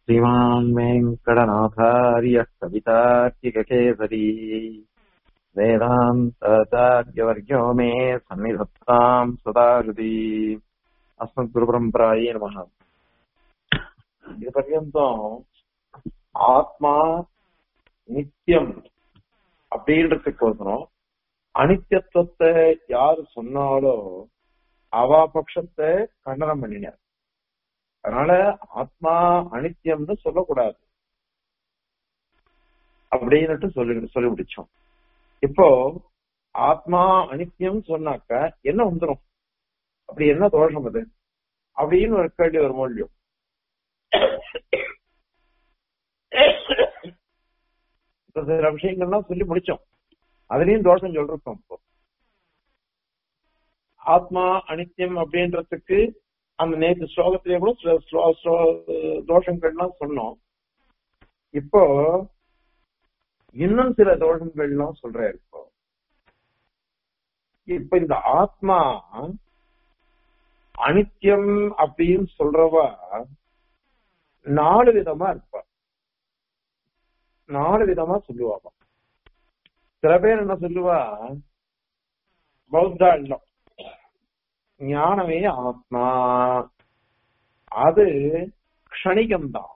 श्रीमान् वेङ्कटनाथार्यः कवितार्किककेसरी वेदान्ताचार्यवर्यो मे सन्निधत्ताम् सदाकृति अस्मद्गुरुपरम्परायै नमः இது பர்யந்தம் ஆத்மா நித்தியம் அப்படின்றதுக்கோசரம் அனித்தியத்துவத்தை யாரு சொன்னாலோ அவா பட்சத்தை கண்டனம் பண்ணினார் அதனால ஆத்மா அனித்தியம்னு சொல்லக்கூடாது அப்படின்னுட்டு சொல்லி சொல்லி முடிச்சோம் இப்போ ஆத்மா அனித்தியம் சொன்னாக்க என்ன வந்துடும் அப்படி என்ன தோஷம் அது அப்படின்னு ஒரு கேள்வி ஒரு மூலியம் சில விஷயங்கள்லாம் சொல்லி முடிச்சோம் அதுலயும் தோஷம் சொல்றோம் இப்போ ஆத்மா அனித்தியம் அப்படின்றதுக்கு அந்த நேற்று ஸ்லோகத்திலேயே கூட சில ஸ்லோ- ஸ்லோ- தோஷங்கள்லாம் சொன்னோம் இப்போ இன்னும் சில தோஷங்கள்லாம் சொல்றேன் இப்போ இப்ப இந்த ஆத்மா அனித்தியம் அப்படின்னு சொல்றவா நாலு விதமா இருப்பா நாலு விதமா சொல்லுவாப்பா சில பேர் என்ன சொல்லுவா பௌத்தா இல்லம் ஞானமே ஆத்மா அது க்ஷணிகம்தான்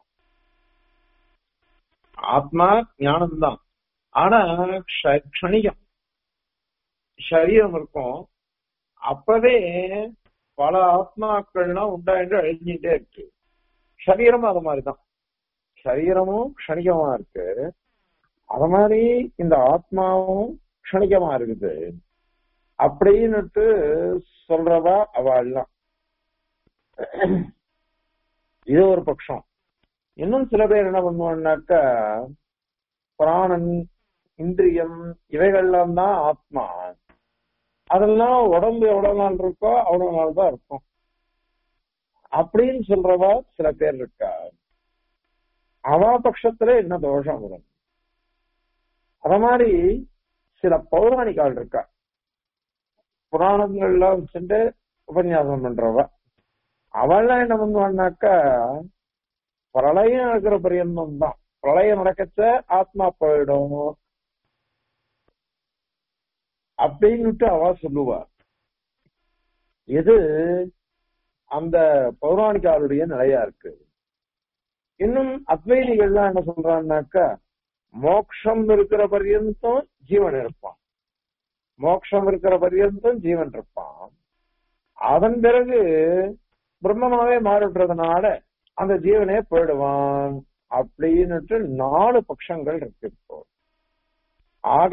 ஆத்மா ஞானம்தான் ஆனா க்ஷ- க்ஷணிகம் சரீரம் இருக்கும் அப்பவே பல ஆத்மாக்கள்லாம் உண்டாயிட்டு அழிஞ்சிட்டே இருக்கு சரீரமும் அது மாதிரிதான் சரீரமும் க்ஷணிகமா இருக்கு அது மாதிரி இந்த ஆத்மாவும் க்ஷணிகமா இருக்குது அப்படின்னுட்டு சொல்றவா அவ எல்லாம் இது ஒரு பட்சம் இன்னும் சில பேர் என்ன பண்ணுவான்னாக்கா பிராணன் இந்திரியம் இவைகள்லாம் தான் ஆத்மா அதெல்லாம் உடம்பு எவ்வளவு நாள் இருக்கோ அவ்வளவு நாள் தான் இருக்கும் அப்படின்னு சொல்றவா சில பேர் இருக்கா அவா பட்சத்துல என்ன தோஷம் வரும் அத மாதிரி சில பௌராணிகால் இருக்கா புராணங்கள்லாம் வச்சுட்டு உபன்யாசம் பண்றவ அவள்லாம் என்ன பண்ணுவான்னாக்கா பிரளயம் நடக்கிற பரியந்தம் தான் பிரளயம் நடக்கச்ச ஆத்மா போயிடும் அப்படின்னுட்டு அவ சொல்லுவா இது அந்த பௌராணிகாருடைய நிலையா இருக்கு இன்னும் அத்வைதிகள்லாம் என்ன சொல்றான்னாக்கா மோக்ஷம் இருக்கிற பர்யந்தம் ஜீவன் இருப்பான் மோக்ஷம் இருக்கிற பர்யந்தம் ஜீவன் இருப்பான் அதன் பிறகு பிரம்மமாவே மாறிடுறதுனால அந்த ஜீவனே போயிடுவான் அப்படின்னுட்டு நாலு பட்சங்கள் இருக்கு இப்போ ஆக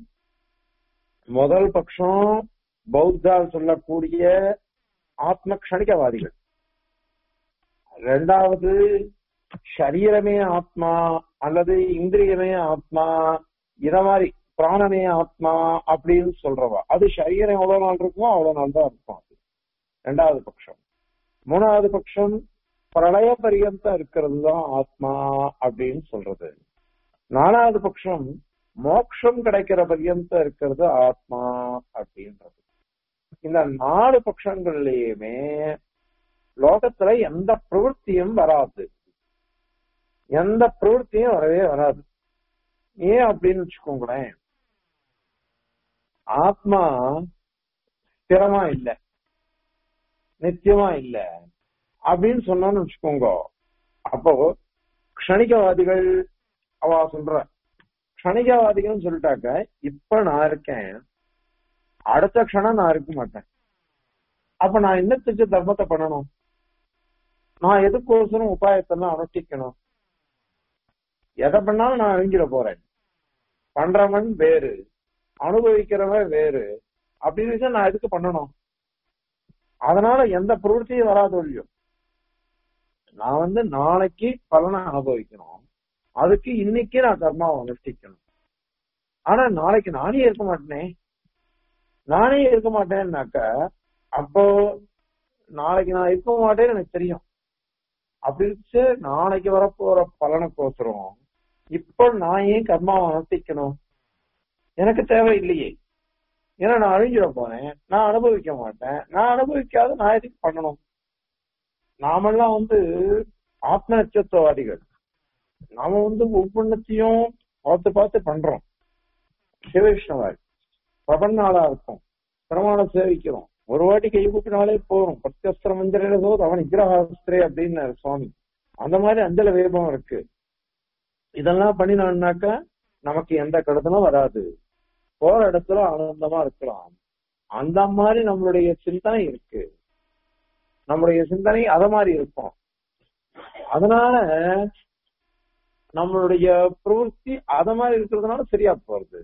முதல் பட்சம் பௌத்தால் சொல்லக்கூடிய ஆத்ம க்ஷணிகவாதிகள் ரெண்டாவது சரீரமே ஆத்மா அல்லது இந்திரியமே ஆத்மா இத மாதிரி பிராணமே ஆத்மா அப்படின்னு சொல்றவா அது சரீரம் எவ்வளவு நாள் இருக்குமோ அவ்வளவு நாள் தான் இருக்கும் அது ரெண்டாவது பட்சம் மூணாவது பட்சம் பிரளய பரியந்தம் இருக்கிறது தான் ஆத்மா அப்படின்னு சொல்றது நாலாவது பட்சம் மோட்சம் கிடைக்கிற பரியந்தம் இருக்கிறது ஆத்மா அப்படின்றது இந்த நாலு பட்சங்கள்லயுமே லோகத்துல எந்த பிரவൃத்தியும் வராது எந்த பிரவൃத்தியும் வரவே வராது ஏன் அப்படின்னு வச்சுக்கோங்களேன் ஆத்மா ஸ்திரமா இல்ல நித்தியமா இல்ல அப்படின்னு சொன்னான்னு வச்சுக்கோங்க அப்போ க்ஷணிகவாதிகள் அவ சொல்ற க்ஷணிகவாதிகள் சொல்லிட்டாக்க இப்ப நான் இருக்கேன் அடுத்த க்ஷணம் நான் இருக்க மாட்டேன் அப்ப நான் என்னத்துக்கு தர்மத்தை பண்ணணும் நான் எதுக்கோசரம் உபாயத்தெல்லாம் அனுஷ்டிக்கணும் எதை பண்ணாலும் நான் அழிஞ்சிட போறேன் பண்றவன் வேறு அனுபவிக்கிறவன் வேறு அப்படின்னு வச்சா நான் எதுக்கு பண்ணணும் அதனால எந்த பிரவൃத்தியும் வராது ஒழியும் நான் வந்து நாளைக்கு பலனை அனுபவிக்கணும் அதுக்கு இன்னைக்கு நான் கர்மாவை அனுஷ்டிக்கணும் ஆனா நாளைக்கு நானே இருக்க மாட்டேனே நானே இருக்க மாட்டேன்னாக்க அப்போ நாளைக்கு நான் இருக்க மாட்டேன்னு எனக்கு தெரியும் அப்படி இருந்துச்சு நாளைக்கு வரப்போற பலனுக்கோசரம் இப்போ நான் ஏன் கர்மாவை அனுஷ்டிக்கணும் எனக்கு தேவை இல்லையே ஏன்னா நான் அழிஞ்சிட போறேன் நான் அனுபவிக்க மாட்டேன் நான் அனுபவிக்காத நான் எதுக்கு பண்ணணும் நாமெல்லாம் வந்து ஆத்ம நட்சத்திரவாதிகள் நாம வந்து ஒவ்வொன்றத்தையும் பார்த்து பார்த்து பண்றோம் சிவவிஷ்ணவாய் பிரபன்னாளா இருக்கும் பிரமாண சேவிக்கிறோம் ஒரு வாட்டி கை கூப்பினாலே போறோம் பிரத்யஸ்திர மஞ்சளோ அவன் நிகிரகாஸ்திரே அப்படின்னு சுவாமி அந்த மாதிரி அஞ்சல வேபம் இருக்கு இதெல்லாம் பண்ணினான்னாக்கா நமக்கு எந்த கடுதலும் வராது போற இடத்துல ஆனந்தமா இருக்கலாம் அந்த மாதிரி நம்மளுடைய சிந்தனை இருக்கு நம்மளுடைய சிந்தனை அத மாதிரி இருக்கும் அதனால நம்மளுடைய பிரவೃತ್ತಿ அத மாதிரி இருக்கிறதுனால சரியா போறது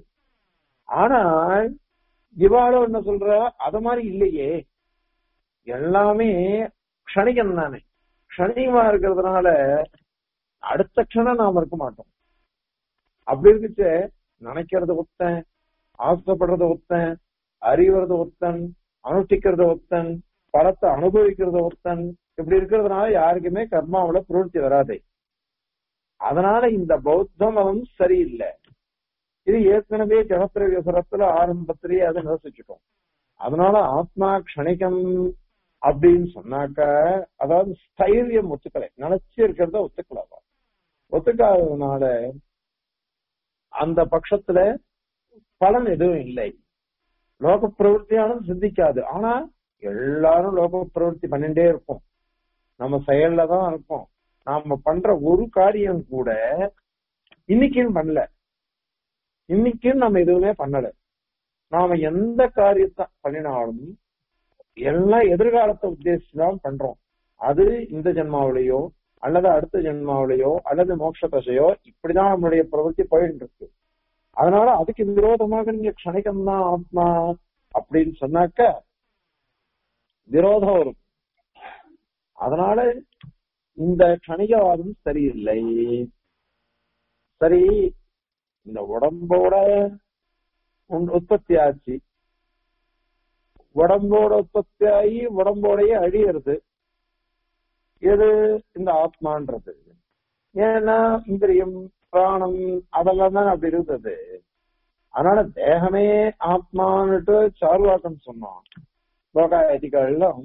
ஆனால் இவாளோ என்ன சொல்ற அத மாதிரி இல்லையே எல்லாமே க்ஷணிகம் தானே க்ஷணிகமா இருக்கிறதுனால அடுத்த க்ஷணம் நாம இருக்க மாட்டோம் அப்படி இருக்குச்சு நினைக்கிறது ஒத்தன் ஆசைப்படுறது ஒத்தன் அறிவுறது ஒத்தன் அனுஷ்டிக்கிறது ஒத்தன் பலத்தை அனுபவிக்கிறது ஒத்தன் இப்படி இருக்கிறதுனால யாருக்குமே கர்மாவில பிரவೃತ್ತಿ வராது அதனால இந்த பௌத்த மதம் சரியில்லை இது ஏற்கனவே ஜனத்திர விவசரத்துல ஆரம்பத்திலேயே அதை நிரசிச்சுட்டோம் அதனால ஆத்மா க்ஷணிகம் அப்படின்னு சொன்னாக்க அதாவது ஸ்தைரியம் ஒத்துக்கலை நினைச்சு இருக்கிறத ஒத்துக்கலாமா ஒத்துக்காததுனால அந்த பட்சத்துல பலன் எதுவும் இல்லை லோக பிரவருத்தியானது சிந்திக்காது ஆனா எல்லாரும் லோக பிரவருத்தி பண்ணிட்டே இருப்போம் நம்ம செயல்ல தான் இருப்போம் நாம பண்ற ஒரு காரியம் கூட இன்னைக்குன்னு பண்ணல இன்னைக்குன்னு நம்ம எதுவுமே பண்ணல நாம எந்த காரியத்தை பண்ணினாலும் எல்லாம் எதிர்காலத்தை உத்தேசிச்சு தான் பண்றோம் அது இந்த ஜென்மாவிலேயோ அல்லது அடுத்த ஜென்மாவிலேயோ அல்லது மோட்ச தசையோ இப்படிதான் நம்மளுடைய பிரவൃத்தி போயிட்டு இருக்கு அதனால அதுக்கு விரோதமாக நீங்க க்ஷணிகம் தான் ஆத்மா அப்படின்னு சொன்னாக்க விரோதம் வரும் அதனால இந்த க்ஷணிகவாதம் சரியில்லை சரி இந்த உடம்போட உற்பத்தி ஆச்சு உடம்போட உற்பத்தி ஆகி உடம்போடைய அழியிறது எது இந்த ஆத்மான்றது ஏன்னா இந்திரியம் பிராணம் அதெல்லாம் தான் அப்படி இருந்தது அதனால தேகமே ஆத்மான்னுட்டு சார்வாக்கம் சொன்னான் லோகாயதிகள்லாம்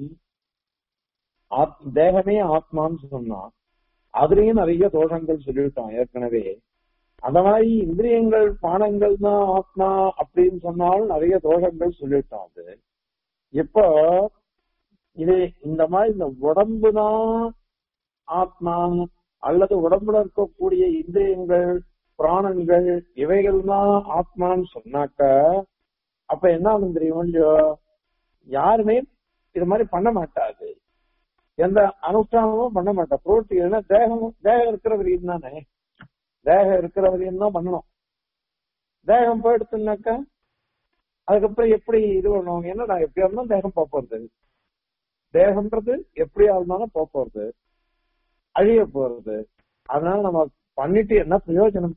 தேகமே ஆத்மான்னு சொன்னான் அதுலயும் நிறைய தோஷங்கள் சொல்லிவிட்டான் ஏற்கனவே அந்த மாதிரி இந்திரியங்கள் பானங்கள் தான் ஆத்மா அப்படின்னு சொன்னாலும் நிறைய தோஷங்கள் சொல்லிவிட்டான் அது இப்போ இது இந்த மாதிரி இந்த உடம்பு தான் ஆத்மா அல்லது உடம்புல இருக்கக்கூடிய இந்திரியங்கள் பிராணங்கள் இவைகள் தான் ஆத்மான்னு சொன்னாக்க அப்ப என்ன ஆகும் தெரியும் இல்லையோ யாருமே இது மாதிரி பண்ண மாட்டாது எந்த அனுஷ்டானமும் பண்ண மாட்டா புரோட்டி ஏன்னா தேகம் தேகம் இருக்கிற வரையும் தானே தேகம் இருக்கிற வரையும் தான் பண்ணணும் தேகம் போயிடுத்துனாக்கா அதுக்கப்புறம் எப்படி இது பண்ணுவாங்க என்ன நான் எப்படியா இருந்தாலும் தேகம் போறது தேகம்ன்றது எப்படியா இருந்தாலும் போறது அழிய போறது அதனால நம்ம பண்ணிட்டு என்ன பிரயோஜனம்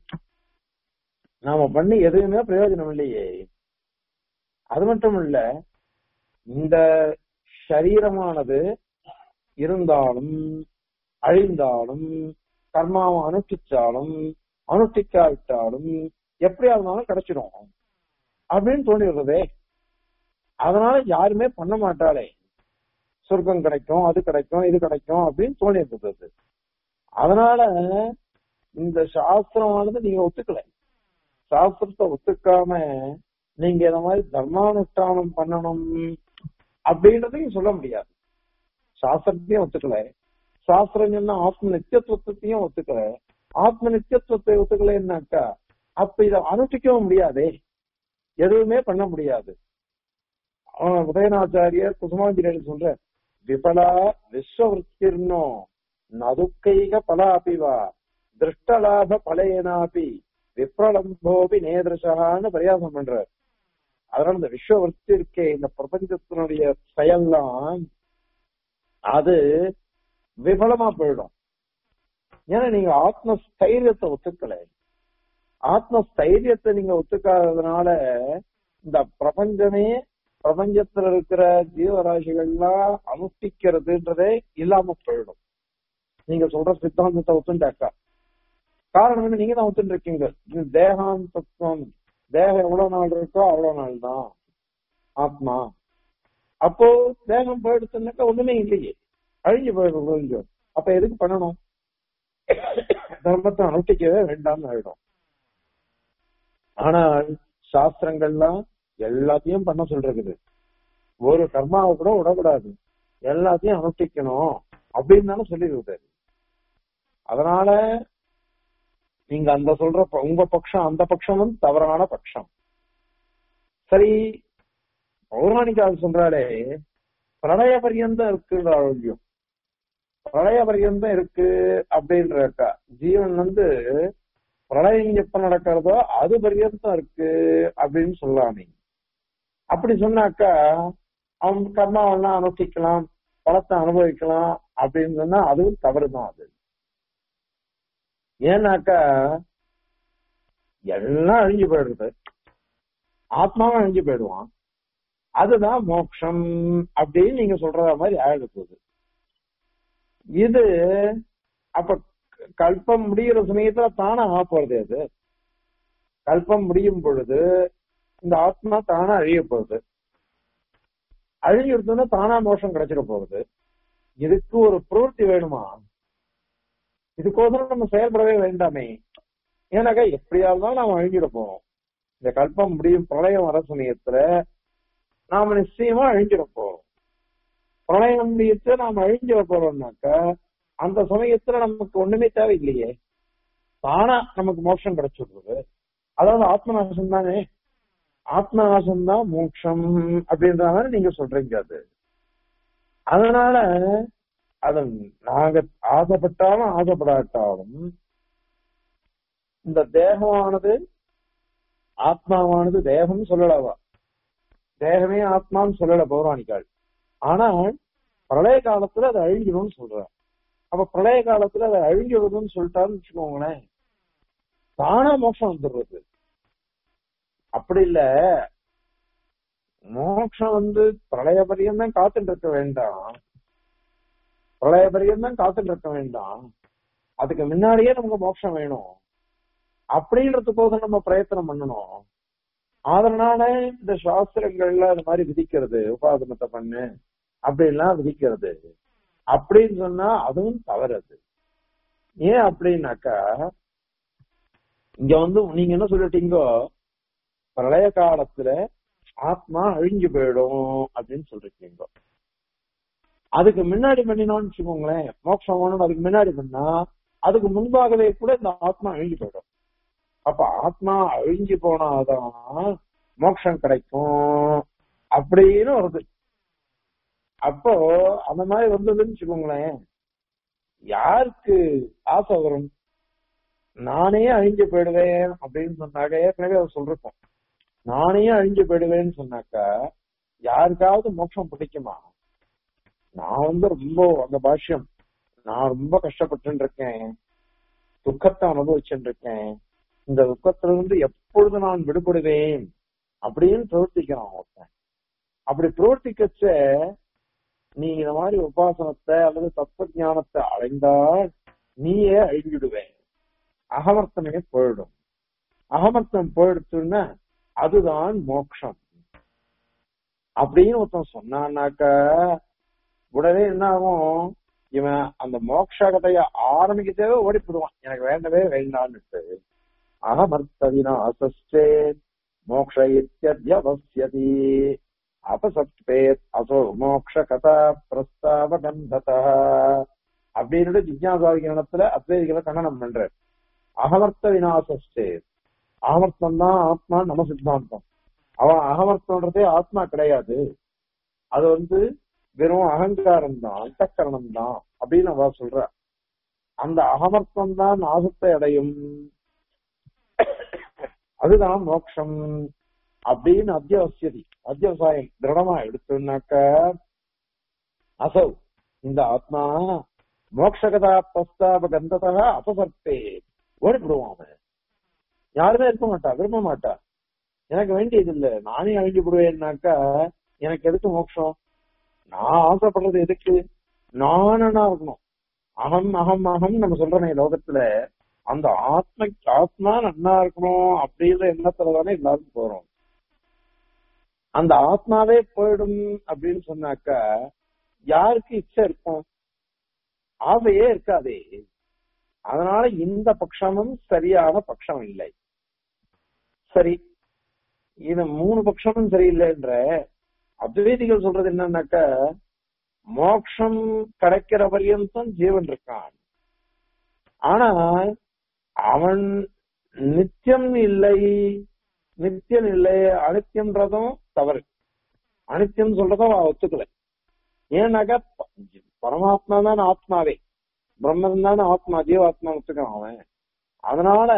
நாம பண்ணி எதுவுமே பிரயோஜனம் இல்லையே அது மட்டும் இல்ல இந்த சரீரமானது இருந்தாலும் அழிந்தாலும் கர்மாவை அனுஷ்டிச்சாலும் அனுஷ்டிக்காவிட்டாலும் எப்படியா இருந்தாலும் கிடைச்சிடும் அப்படின்னு தோணிடுறதே அதனால யாருமே பண்ண மாட்டாளே சொர்க்கம் கிடைக்கும் அது கிடைக்கும் இது கிடைக்கும் அப்படின்னு தோணி இருந்தது அதனால இந்த சாஸ்திரமானது நீங்க ஒத்துக்கல சாஸ்திரத்தை ஒத்துக்காம நீங்க இந்த மாதிரி தர்மானுஷ்டானம் பண்ணணும் அப்படின்றதையும் சொல்ல முடியாது சாஸ்திரத்தையும் ஒத்துக்கல சாஸ்திரம் சொன்ன ஆத்ம நித்தியத்துவத்தையும் ஒத்துக்கல ஆத்ம நித்தியத்துவத்தை ஒத்துக்கலைன்னாக்கா அப்ப இதை அனுஷ்டிக்கவும் முடியாதே எதுவுமே பண்ண முடியாது உதயநாச்சாரியர் குசுமாஞ்சலி சொல்ற விபலா விஸ்வவருத்திர்னோ நதுக்கைக பலாபிவா திருஷ்டலாப பலையனாபி விப்ரலம்போபி நேதிருஷான்னு பரியாசம் பண்றார் அதனால இந்த விஸ்வவருத்தி இருக்கே இந்த பிரபஞ்சத்தினுடைய செயல்லாம் அது விபலமா போயிடும் ஏன்னா நீங்க ஆத்ம ஸ்தைரியத்தை ஒத்துக்கல ஆத்ம ஸ்தைரியத்தை நீங்க ஒத்துக்காததுனால இந்த பிரபஞ்சமே பிரபஞ்சத்துல இருக்கிற ஜீவராசிகள்லாம் அனுஷ்டிக்கிறதுன்றதே இல்லாம போயிடும் நீங்க சொல்ற சித்தாந்தத்தை ஒத்துண்டாக்கா காரணம் என்ன நீங்க தான் ஒத்துட்டு இருக்கீங்க தேகாந்தத்துவம் தேகம் எவ்வளவு நாள் இருக்கோ அவ்வளவு நாள் தான் ஆத்மா அப்போ தேகம் போயிடுச்சுனாக்கா ஒண்ணுமே இல்லையே அழிஞ்சு போயிடும் அப்ப எதுக்கு பண்ணணும் தர்மத்தை அனுஷ்டிக்கவே வேண்டாம்னு ஆயிடும் ஆனால் சாஸ்திரங்கள்லாம் எல்லாத்தையும் பண்ண சொல்றது ஒரு கர்மாவை கூட விடக்கூடாது எல்லாத்தையும் அனுஷ்டிக்கணும் அப்படின்னு தானே சொல்லிருக்குது அதனால நீங்க அந்த சொல்ற ப- உங்க பட்சம் அந்த பட்சம் வந்து தவறான பட்சம் சரி பௌராணிகால் சொல்றாளே பிரளய பரியந்தம் இருக்குன்ற ஆரோக்கியம் பிரளய பரியந்தம் இருக்கு அப்படின்றக்கா ஜீவன் வந்து பிரளயம் எப்ப நடக்கிறதோ அது பரியந்தம் இருக்கு அப்படின்னு சொல்லலாமே அப்படி சொன்னாக்கா அவன் கர்மாவெல்லாம் அனுஷ்டிக்கலாம் பலத்தை அனுபவிக்கலாம் அப்படின்னு சொன்னா அதுவும் தவறுதான் அது ஏன்னாக்கா எல்லாம் அழிஞ்சு போயிடுறது ஆத்மாவும் அழிஞ்சு போயிடுவான் அதுதான் மோட்சம் அப்படின்னு நீங்க சொல்ற மாதிரி ஆயிடு போகுது இது அப்ப கல்பம் முடிகிற சமயத்துல தானே ஆக போறது அது கல்பம் முடியும் பொழுது இந்த ஆத்மா தானா அழிய போகுது அழிஞ்சிருந்தோன்னா தானா மோஷம் கிடைச்சிட போகுது இதுக்கு ஒரு பிரவೃತ್ತಿ வேணுமா இதுக்கோசரம் நம்ம செயல்படவே வேண்டாமே ஏன்னாக்கா எப்படியா இருந்தாலும் நாம அழிஞ்சிட போறோம் இந்த கல்பம் முடியும் பிரளயம் வர சமயத்துல நாம நிச்சயமா அழிஞ்சிட போறோம் பிரளயம் முடியத்தை நாம அழிஞ்சிட போறோம்னாக்கா அந்த சமயத்துல நமக்கு ஒண்ணுமே தேவையில்லையே தானா நமக்கு மோட்சம் கிடைச்சிடுறது அதாவது ஆத்மநாசம் தானே ஆத்மநாசம் தான் மோட்சம் அப்படின்ற மாதிரி நீங்க சொல்றீங்க அது அதனால அத நாங்க ஆசைப்பட்டாலும் ஆசைப்படாட்டாலும் இந்த தேகமானது ஆத்மாவானது தேகம் சொல்லலவா தேகமே ஆத்மான்னு சொல்லல பௌராணிக்காள் ஆனால் பிரளய காலத்துல அது அழிஞ்சிடும்னு சொல்ற அப்ப பிரளய காலத்துல அது அழிஞ்சிடுதுன்னு சொல்லிட்டாருன்னு வச்சுக்கோங்களேன் தானா மோட்சம் வந்துடுறது அப்படி இல்ல மோட்சம் வந்து பிரளய பரியந்தம் காத்துட்டு இருக்க வேண்டாம் பிரளய பரியந்தம் காத்துட்டு இருக்க வேண்டாம் அதுக்கு முன்னாடியே நமக்கு மோட்சம் வேணும் அப்படின்றதுக்கோசம் நம்ம பிரயத்தனம் பண்ணணும் அதனால இந்த சாஸ்திரங்கள்ல அது மாதிரி விதிக்கிறது உபாசனத்தை பண்ணு அப்படின்லாம் விதிக்கிறது அப்படின்னு சொன்னா அதுவும் தவறது ஏன் அப்படின்னாக்கா இங்க வந்து நீங்க என்ன சொல்லிட்டீங்கோ பிரளய காலத்துல ஆத்மா அழிஞ்சு போயிடும் அப்படின்னு சொல்லிருக்கீங்க அதுக்கு முன்னாடி பண்ணினோம்னு வச்சுக்கோங்களேன் மோட்சம் வேணும் அதுக்கு முன்னாடி பண்ணா அதுக்கு முன்பாகவே கூட இந்த ஆத்மா அழிஞ்சு போயிடும் அப்ப ஆத்மா அழிஞ்சு போனாதான் மோட்சம் கிடைக்கும் அப்படின்னு வருது அப்போ அந்த மாதிரி வந்ததுன்னு வச்சுக்கோங்களேன் யாருக்கு ஆசை வரும் நானே அழிஞ்சு போயிடுவேன் அப்படின்னு சொன்னாக்க ஏற்கனவே அதை சொல்றோம் நானே அழிஞ்சு போயிடுவேன்னு சொன்னாக்கா யாருக்காவது மோட்சம் பிடிக்குமா நான் வந்து ரொம்ப அந்த பாஷ்யம் நான் ரொம்ப கஷ்டப்பட்டு இருக்கேன் துக்கத்தை அனுபவிச்சுட்டு இருக்கேன் இந்த துக்கத்திலிருந்து எப்பொழுது நான் விடுபடுவேன் அப்படின்னு பிரவர்த்திக்கிறான் ஒருத்தன் அப்படி பிரவர்த்திக்கச்ச நீ இந்த மாதிரி உபாசனத்தை அல்லது தத்துவ ஞானத்தை அடைந்தால் நீயே அழிஞ்சிடுவேன் அகமர்த்தமே போயிடும் அகமர்த்தம் போயிடுச்சுன்னா அதுதான் மோட்சம் அப்படின்னு ஒருத்தன் சொன்னான்னாக்கா உடனே என்ன ஆகும் இவன் அந்த மோட்ச கதைய ஆரம்பிக்கத்தேவே ஓடி போடுவான் எனக்கு வேண்டவே வேண்டான்னுட்டு அகமர்த்த விநாசே மோக்ஷ இத்தியவசியதி அபசத்பேத் அசோ மோக்ஷ கதா பிரஸ்தாவ கந்தத அப்படின்னு ஜிஜாசாதிகரணத்துல அத்வைதிகளை கண்டனம் பண்ற அகமர்த்த விநாசே அகமர்த்தம் தான் ஆத்மா நம்ம சித்தாந்தம் அவன் அகமர்த்தம்ன்றதே ஆத்மா கிடையாது அது வந்து வெறும் அகங்காரம் தான் அந்தக்கரணம் தான் அப்படின்னு அவ சொல்ற அந்த அகமர்த்தம் தான் நாசத்தை அடையும் அதுதான் மோட்சம் அப்படின்னு அத்தியாவசியதி அத்தியாவசாயம் திருடமா எடுத்தோம்னாக்க அசௌ இந்த ஆத்மா மோட்சகதா பிரஸ்தாப கந்ததா அபசர்த்தே ஓடிவிடுவான் அவன் யாருமே இருக்க மாட்டா விரும்ப மாட்டா எனக்கு வேண்டியது இல்ல நானே அழிஞ்சு விடுவேன்னாக்கா எனக்கு எதுக்கு மோட்சம் நான் ஆசைப்படுறது எதுக்கு நானா இருக்கணும் அகம் அகம் அகம் நம்ம சொல்றோமே லோகத்துல அந்த ஆத்ம ஆத்மா நன்னா இருக்கணும் அப்படின்ற எண்ணத்துல தானே எல்லாரும் போறோம் அந்த ஆத்மாவே போயிடும் அப்படின்னு சொன்னாக்கா யாருக்கு இச்சை இருக்கும் ஆசையே இருக்காதே அதனால இந்த பட்சமும் சரியான பட்சம் இல்லை சரி இது மூணு பட்சமும் சரியில்லைன்ற அத்வைதிகள் சொல்றது என்னன்னாக்க மோட்சம் கிடைக்கிற பரியந்தம் ஜீவன் இருக்கான் ஆனா அவன் நித்தியம் இல்லை நித்தியம் இல்லை அனித்தியம்ன்றதும் தவறு அனித்தியம் சொல்றதும் அவ ஒத்துக்கல ஏன்னாக்கா ப- பரமாத்மா தான் ஆத்மாவே பிரம்மன் தானே ஆத்மா ஜீவாத்மா ஒத்துக்கிறான் அவன் அதனால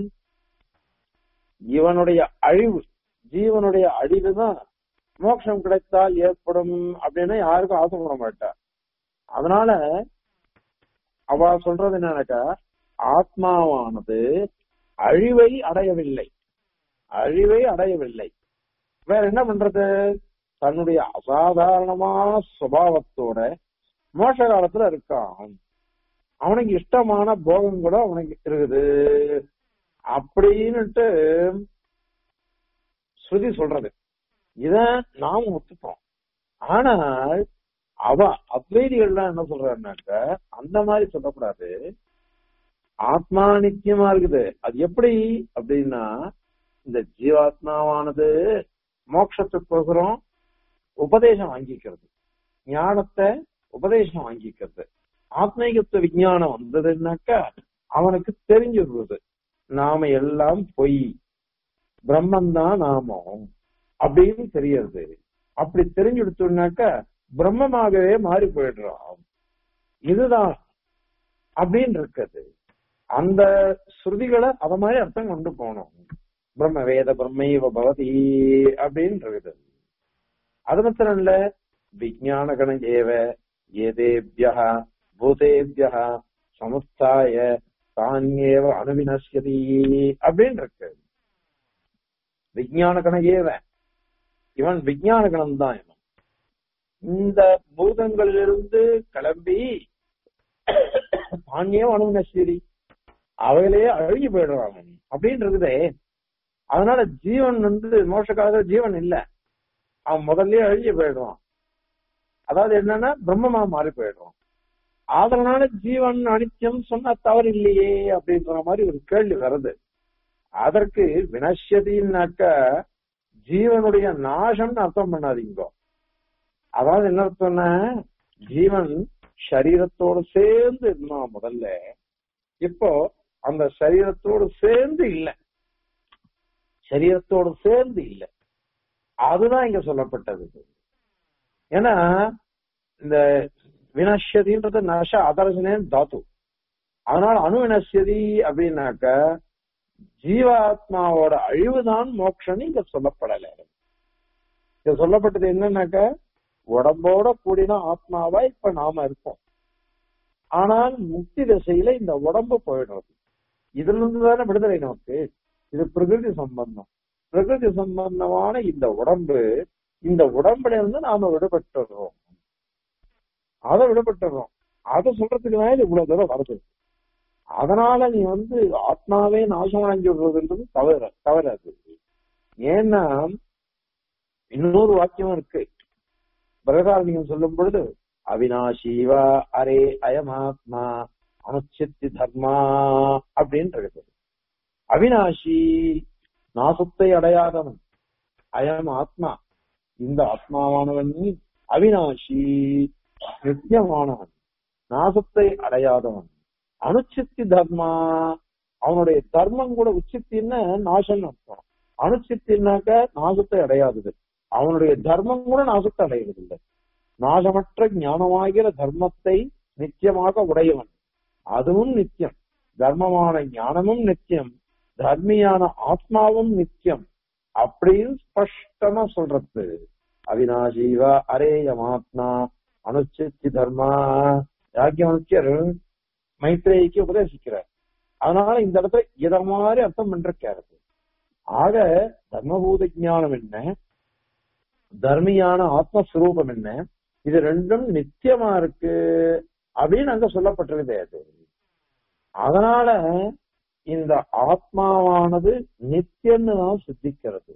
இவனுடைய அழிவு ஜீவனுடைய அழிவு தான் மோட்சம் கிடைத்தால் ஏற்படும் அப்படின்னு யாருக்கும் ஆசைப்பட மாட்டா அதனால அவ சொல்றது என்னன்னாக்கா ஆத்மாவானது அழிவை அடையவில்லை அழிவை அடையவில்லை வேற என்ன பண்றது தன்னுடைய அசாதாரணமான சுபாவத்தோட மோட்ச காலத்துல இருக்கான் அவனுக்கு இஷ்டமான போகம் கூட அவனுக்கு இருக்குது அப்படின்னுட்டு ஸ்ருதி சொல்றது இத நாம ஒத்துப்போம் ஆனால் அவ அத்வைதிகள்லாம் என்ன சொல்றாருனாக்க அந்த மாதிரி சொல்லக்கூடாது ஆத்மா நித்தியமா இருக்குது அது எப்படி அப்படின்னா இந்த ஜீவாத்மாவானது மோட்சத்துக்கோசரம் உபதேசம் வாங்கிக்கிறது ஞானத்தை உபதேசம் வாங்கிக்கிறது ஆத்மீகத்துவ விஞ்ஞானம் வந்ததுன்னாக்கா அவனுக்கு தெரிஞ்சிடுறது நாம எல்லாம் பொய் பிரம்மன் தான் நாமம் அப்படின்னு தெரியறது அப்படி தெரிஞ்சுடுத்தோம்னாக்கா பிரம்மமாகவே மாறி போயிடுறோம் இதுதான் அப்படின்னு இருக்குது அந்த ஸ்ருதிகளை அத மாதிரி அர்த்தம் கொண்டு போகணும் பிரம்ம வேத பிரம்மைவ பவதி அப்படின்னு இருக்குது அது மாத்திரம் இல்ல விஜயான கண ஏவ ஏதேபிய பூதேபிய சமுஸ்தாய தானியேவ அணுவினஸ்யதி அப்படின்னு இருக்கு விஜயான கண ஏவ இவன் விஜயான கணம் தான் இவன் இந்த பூதங்களிலிருந்து கிளம்பி தானியேவ அணுவினஸ்யதி அவையிலேயே அழுகி போயிடுறான் அவன் அப்படின்னு இருக்குதே அதனால ஜீவன் வந்து மோசக்காக ஜீவன் இல்ல அவன் முதல்லயே அழிஞ்சு போயிடுவான் அதாவது என்னன்னா பிரம்மமா மாறி போயிடுவான் அதனால ஜீவன் அனித்தியம் சொன்னா தவறு இல்லையே அப்படின்ற மாதிரி ஒரு கேள்வி வருது அதற்கு வினஷ்யதின்னாக்க ஜீவனுடைய நாசம்னு அர்த்தம் பண்ணாதீங்க அதாவது என்ன அர்த்தம்னா ஜீவன் சரீரத்தோடு சேர்ந்து இருந்தான் முதல்ல இப்போ அந்த சரீரத்தோடு சேர்ந்து இல்ல சரீரத்தோடு சேர்ந்து இல்ல அதுதான் இங்க சொல்லப்பட்டது ஏன்னா இந்த வினஷ்யதின்றது நஷ அதர்சனே தாத்து அதனால அணுவினஷ்யதி அப்படின்னாக்க ஜீவாத்மாவோட அழிவுதான் மோட்சம் இங்க சொல்லப்படல இங்க சொல்லப்பட்டது என்னன்னாக்க உடம்போட கூடின ஆத்மாவா இப்ப நாம இருப்போம் ஆனால் முக்தி திசையில இந்த உடம்பு போயிடுறது இதுல இருந்து தானே விடுதலை நமக்கு இது பிரகிருதி சம்பந்தம் பிரகிருதி சம்பந்தமான இந்த உடம்பு இந்த உடம்புல இருந்து நாம விடுபட்டுறோம் அதை விடுபட்டுறோம் அதை சொல்றதுக்கு தான் இவ்வளவு தூரம் வருது அதனால நீ வந்து ஆத்மாவே நாசம் அடைஞ்சு விடுறதுன்றது தவறு தவறாது ஏன்னா இன்னொரு வாக்கியம் இருக்கு பிரகதாரணியம் சொல்லும் பொழுது அவினாஷீவா அரே அயமாத்மா அனுச்சித்தி தர்மா அப்படின்னு இருக்குது அவினாஷி நாசத்தை அடையாதவன் அயம் ஆத்மா இந்த ஆத்மாவானவன் அவினாஷி நித்தியமானவன் நாசத்தை அடையாதவன் அணுச்சித்தி தர்மா அவனுடைய தர்மம் கூட உச்சித்தின்னு நாசம் அர்த்தம் அணுச்சித்தின்னாக்க நாசத்தை அடையாதது அவனுடைய தர்மம் கூட நாசத்தை அடைவதில்லை நாசமற்ற ஞானமாகிற தர்மத்தை நித்தியமாக உடையவன் அதுவும் நித்தியம் தர்மமான ஞானமும் நித்தியம் தர்மியான ஆத்மாவும் நித்தியம் அப்படின்னு ஸ்பஷ்டமா சொல்றது அவினாஜீவா அரேயமாத்மா அனுச்சித்தி தர்மா யாக்கியமனுக்கியர் மைத்ரேயிக்கு உபதேசிக்கிறார் அதனால இந்த இடத்துல இத மாதிரி அர்த்தம் பண்றாரு ஆக தர்மபூத ஞானம் என்ன தர்மியான ஆத்மஸ்வரூபம் என்ன இது ரெண்டும் நித்தியமா இருக்கு அப்படின்னு அங்க சொல்லப்பட்டிருக்குது அது அதனால இந்த ஆத்மாவானது நித்தியம்னு தான் சித்திக்கிறது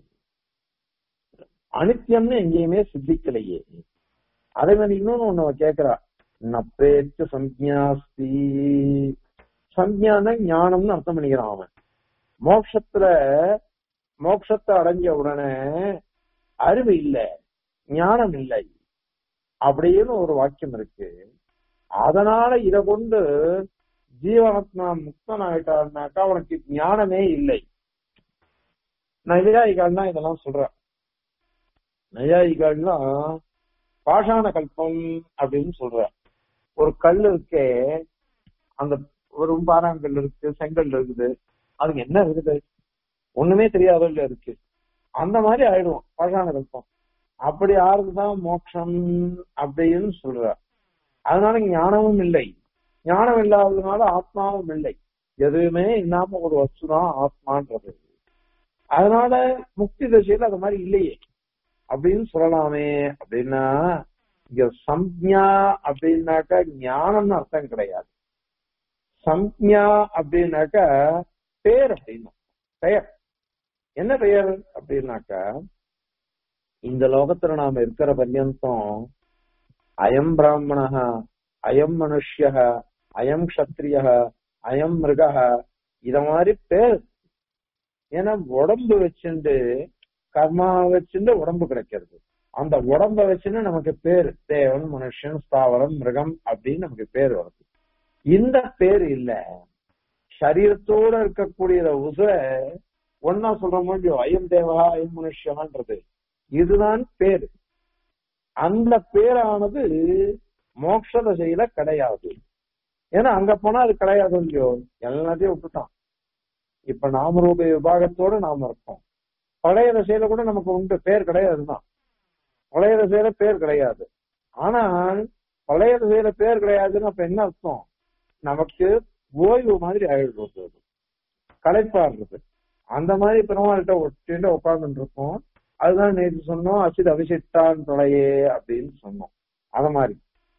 அனித்தியம்னு எங்கேயுமே சித்திக்கலையே அதே மாதிரி இன்னொன்னு ஒண்ணு கேக்குறா நப்பேச்சு சம்யாஸ்தி சஞ்ஞான ஞானம்னு அர்த்தம் பண்ணிக்கிறான் அவன் மோட்சத்துல மோட்சத்தை அடைஞ்ச உடனே அறிவு இல்ல ஞானம் இல்லை அப்படின்னு ஒரு வாக்கியம் இருக்கு அதனால இத கொண்டு ஜீவாத்மா முக்தன் ஆயிட்டாருனாக்கா அவனுக்கு ஞானமே இல்லை நையாயிகள்னா இதெல்லாம் சொல்றான் நையாயிகள்லாம் பாஷாண கல்பம் அப்படின்னு சொல்ற ஒரு கல் இருக்கே அந்த ஒரு பாறாங்கல் இருக்கு செங்கல் இருக்குது அதுக்கு என்ன இருக்குது ஒண்ணுமே தெரியாதவங்க இருக்கு அந்த மாதிரி ஆயிடும் பாஷாண கல்பம் அப்படி ஆறுதுதான் மோட்சம் அப்படின்னு சொல்ற அதனால ஞானமும் இல்லை ஞானம் இல்லாததுனால ஆத்மாவும் இல்லை எதுவுமே இல்லாம ஒரு வஸ்துதான் ஆத்மான்றது அதனால முக்தி தசையில அது மாதிரி இல்லையே அப்படின்னு சொல்லலாமே அப்படின்னா இங்க சம்ஞா அப்படின்னாக்கா ஞானம்னு அர்த்தம் கிடையாது சம்ஞா அப்படின்னாக்கா பேர் அப்படின்னா பெயர் என்ன பெயர் அப்படின்னாக்கா இந்த லோகத்துல நாம இருக்கிற பர்யந்தம் அயம் பிராமண அயம் மனுஷ்ய அயம் கஷத்திரிய அயம் மிருக இத மாதிரி பேர் ஏன்னா உடம்பு வச்சுண்டு கர்மா வச்சுட்டு உடம்பு கிடைக்கிறது அந்த உடம்ப வச்சுன்னு நமக்கு பேர் தேவன் மனுஷன் ஸ்தாவரம் மிருகம் அப்படின்னு நமக்கு பேர் வருது இந்த பேர் இல்ல சரீரத்தோட இருக்கக்கூடிய உச ஒன்னா சொல்ற முடியும் ஐயம் தேவா ஐயம் மனுஷன்றது இதுதான் பேர் அந்த பேரானது மோட்ச தசையில கிடையாது ஏன்னா அங்க போனா அது கிடையாது இல்லையோ எல்லாத்தையும் விட்டுட்டான் இப்ப நாமரூப விபாகத்தோட நாம இருக்கோம் பழைய தசையில கூட நமக்கு உண்டு பேர் கிடையாதுதான் பழைய தசையில பேர் கிடையாது ஆனால் பழைய தசையில பேர் கிடையாதுன்னு அப்ப என்ன அர்த்தம் நமக்கு ஓய்வு மாதிரி ஆயிடுறது அது களைப்பாடுறது அந்த மாதிரி பெருமாள்கிட்ட ஒட்டிட்டு உட்கார்ந்துட்டு இருக்கோம் அதுதான் நேற்று சொன்னோம் அசித் அபிஷிட்டான் தொலையே அப்படின்னு சொன்னோம் அத மாதிரி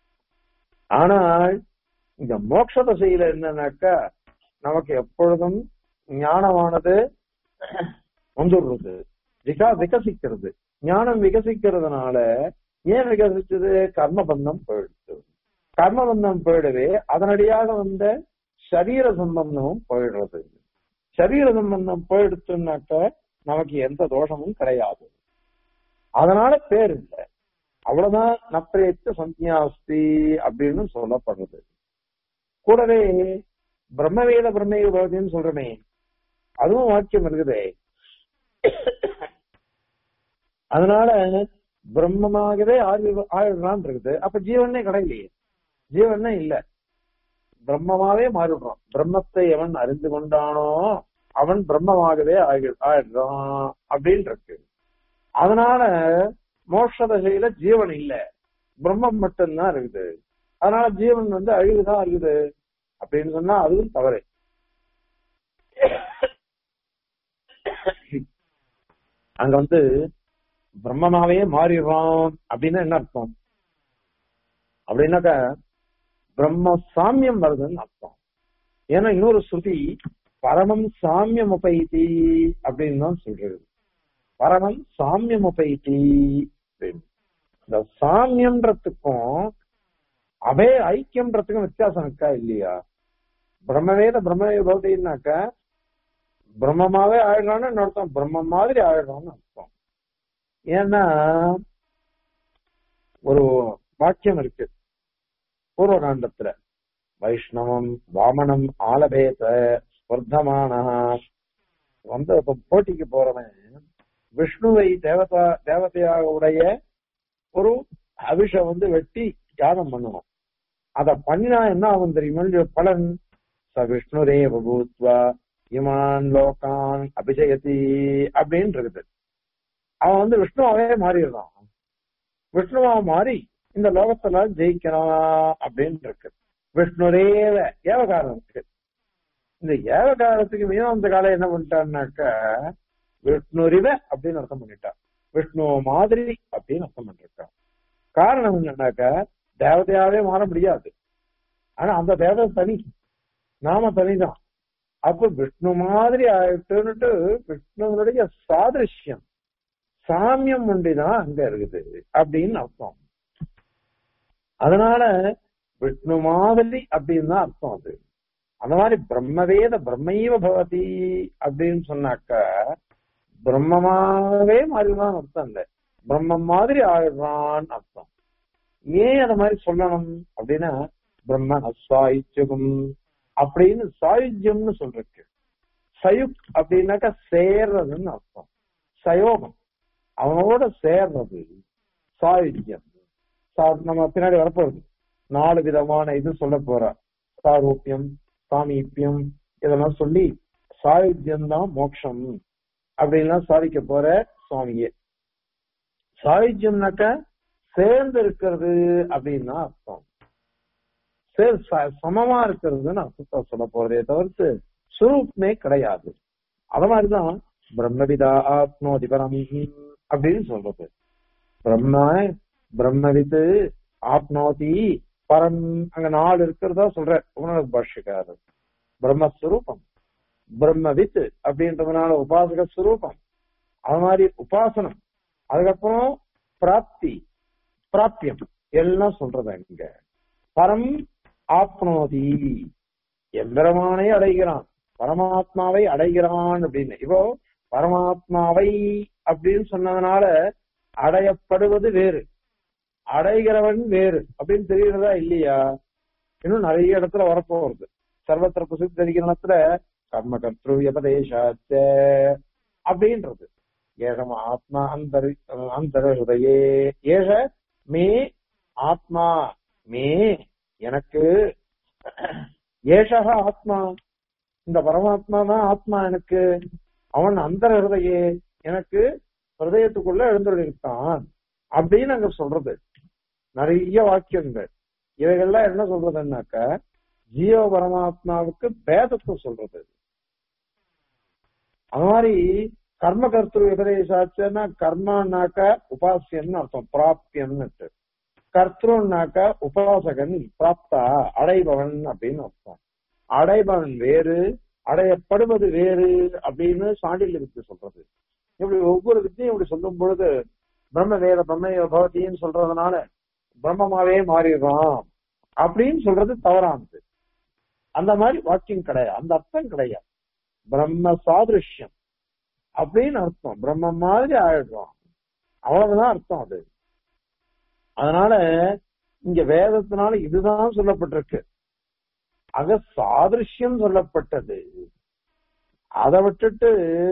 ஆனால் இந்த மோட்ச தசையில என்னன்னாக்கா நமக்கு எப்பொழுதும் ஞானமானது வந்துடுறது விகா விகசிக்கிறது ஞானம் விகசிக்கிறதுனால ஏன் விகசிச்சது கர்மபந்தம் போயிடுச்சு கர்மபந்தம் போயிடவே அதனடியாக வந்த சரீர சம்பந்தமும் போயிடுறது சரீர சம்பந்தம் போயிடுச்சுன்னாக்க நமக்கு எந்த தோஷமும் கிடையாது அதனால பேர் இல்லை அவ்வளவுதான் நப்பிரேத்த சந்தியாஸ்தி அப்படின்னு சொல்லப்படுறது கூடவே பிரம்மவேத பிரம்மேக பகவதின்னு சொல்றமே அதுவும் வாக்கியம் இருக்குதே அதனால பிரம்மமாகவே ஆயிடுறான் இருக்குது அப்ப ஜீவனே கிடையிலையே ஜீவனே இல்ல பிரம்மமாவே மாறிடுறான் பிரம்மத்தை எவன் அறிந்து கொண்டானோ அவன் பிரம்மமாகவே ஆயிடுறான் அப்படின்னு இருக்கு அதனால மோட்ச தசையில ஜீவன் இல்ல பிரம்மம் மட்டும்தான் இருக்குது அதனால ஜீவன் வந்து அழிவுதான் இருக்குது அப்படின்னு சொன்னா அதுவும் தவறு அங்க வந்து பிரம்மமாவே மாறிடுறான் அப்படின்னா என்ன அர்த்தம் அப்படின்னாக்கா பிரம்ம சாமியம் வருதுன்னு அர்த்தம் ஏன்னா இன்னொரு ஸ்ருதி பரமம் சாமியம் உபைத்தி அப்படின்னு தான் சொல்றது பரமம் சாமியம் உபைத்தி அப்படின்னு இந்த சாமியம்ன்றதுக்கும் அவே ஐக்கியம்ன்றதுக்கும் வித்தியாசம் இருக்கா இல்லையா பிரம்மவேத பிரம்மவே பௌத்தின்னாக்கா பிரம்மமாவே ஆயிடுறான்னு அர்த்தம் பிரம்ம மாதிரி ஆயிடுறான்னு அர்த்தம் ஏன்னா ஒரு வாக்கியம் இருக்கு பூர்வகாண்டத்துல வைஷ்ணவம் வாமனம் ஆலபேத ஸ்பர்தமான வந்து இப்ப போட்டிக்கு போறவன் விஷ்ணுவை தேவதா தேவதையாக உடைய ஒரு அபிஷம் வந்து வெட்டி தியாகம் பண்ணணும் அத பண்ணினா என்ன ஆகும் தெரியுமா பலன் ச விஷ்ணுரேவ பூத்வா இமான் லோகான் அபிஷயதி அப்படின்னு இருக்குது அவன் வந்து விஷ்ணுவாவே மாறிடுறான் விஷ்ணுவா மாறி இந்த லோகத்துல ஜெயிக்கிறான் அப்படின்னு இருக்கு விஷ்ணுரேவ ஏவகாரம் இருக்கு இந்த ஏவகாரத்துக்கு மீனாந்த காலம் என்ன பண்ணிட்டான்னாக்க விஷ்ணுரிவ அப்படின்னு அர்த்தம் பண்ணிட்டான் விஷ்ணு மாதிரி அப்படின்னு அர்த்தம் பண்ணிருக்கான் காரணம் என்னன்னாக்க தேவதையாவே மாற முடியாது ஆனா அந்த தேவதை தனி நாம தனிதான் அப்ப விஷ்ணு மாதிரி ஆயிட்டுன்னுட்டு விஷ்ணுவனுடைய சாதிருஷ்யம் சாமியம் ஒண்டிதான் அங்க இருக்குது அப்படின்னு அர்த்தம் அதனால விஷ்ணு மாதிரி அப்படின்னு தான் அர்த்தம் அது அந்த மாதிரி பிரம்மவேத பிரம்மைவ பவதி அப்படின்னு சொன்னாக்க பிரம்மமாவே மாறிதான் அர்த்தம் இல்ல பிரம்மம் மாதிரி ஆயிடுறான்னு அர்த்தம் ஏன் அத மாதிரி சொல்லணும் அப்படின்னா பிரம்ம சாயுஜ்யம் அப்படின்னு சாயுஜ்யம்னு சொல்றதுக்கு சயுக் அப்படின்னாக்கா சேர்றதுன்னு அர்த்தம் சயோகம் அவனோட சேர்றது சாயுஜ்யம் சா- நம்ம பின்னாடி வரப்போகுது நாலு விதமான இது சொல்ல போற சாரூபியம் சாமீபியம் இதெல்லாம் சொல்லி சாயுஜ்யம் தான் மோட்சம் அப்படின்லாம் சாதிக்க போற சுவாமியே சாயுஜ்யம்னாக்க சேர்ந்து இருக்கிறது அப்படின்னா அர்த்தம் சேர் ச- சமமா இருக்கிறதுன்னு அர்த்தத்தை சொல்ல போறதே தவிர்த்து சுரூப்மே கிடையாது அத மாதிரிதான் பிரம்மவிதா ஆத்மோதி பரம் அப்படின்னு சொல்றது பிரம்ம பிரம்மவித்து ஆப்னோதி பரம் அங்க நாலு இருக்கிறதா சொல்ற உணர்வு பாஷ்யக்காரர் பிரம்மஸ்வரூபம் பிரம்மவித் அப்படின்றதுனால உபாசக ஸ்வரூபம் அது மாதிரி உபாசனம் அதுக்கப்புறம் பிராப்தி பிராப்தியம் எல்லாம் சொல்றது இங்க பரம் ஆப்னோதி எந்திரமானே அடைகிறான் பரமாத்மாவை அடைகிறான் அப்படின்னு இப்போ பரமாத்மாவை அப்படின்னு சொன்னதுனால அடையப்படுவது வேறு அடைகிறவன் வேறு அப்படின்னு தெரியறதா இல்லையா இன்னும் நிறைய இடத்துல வரப்போறது சர்வத்திர புசித்து தெரிகிறத்துல கர்ம கர்த்திரு வியபதேசாச்ச அப்படின்றது ஏஷம் ஆத்மா அந்தர் அந்தர ஹிருதயே ஏஷ மே ஆத்மா மே எனக்கு ஏஷக ஆத்மா இந்த பரமாத்மா தான் ஆத்மா எனக்கு அவன் அந்தர ஹிருதயே எனக்கு ஹிருதயத்துக்குள்ள எழுந்துள்ளிருக்கான் அப்படின்னு அங்க சொல்றது நிறைய வாக்கியங்கள் இவைகள்லாம் என்ன சொல்றதுன்னாக்க ஜீவ பரமாத்மாவுக்கு பேதத்தை சொல்றது அது மாதிரி கர்ம கர்த்திரு விபதேசாச்சுன்னா கர்மானாக்க உபாசியம்னு அர்த்தம் பிராப்தியம்னு கர்த்தருனாக்க உபாசகன் பிராப்தா அடைபவன் அப்படின்னு அர்த்தம் அடைபவன் வேறு அடையப்படுவது வேறு அப்படின்னு சாண்டில் இருக்கு சொல்றது இப்படி ஒவ்வொரு வித்தியும் இப்படி சொல்லும் பொழுது பிரம்ம வேத பிரம்ம பகவதின்னு சொல்றதுனால பிரம்மமாவே மாறிடுறான் அப்படின்னு சொல்றது தவறானது அந்த மாதிரி வாக்கியம் கிடையாது அந்த அர்த்தம் கிடையாது பிரம்ம சாதிருஷ்யம் அப்படின்னு அர்த்தம் பிரம்ம மாதிரி ஆயிடுறான் அவ்வளவுதான் அர்த்தம் அது அதனால இங்க வேதத்தினால இதுதான் சொல்லப்பட்டிருக்கு அக சாதிருஷ்யம் சொல்லப்பட்டது அதை விட்டுட்டு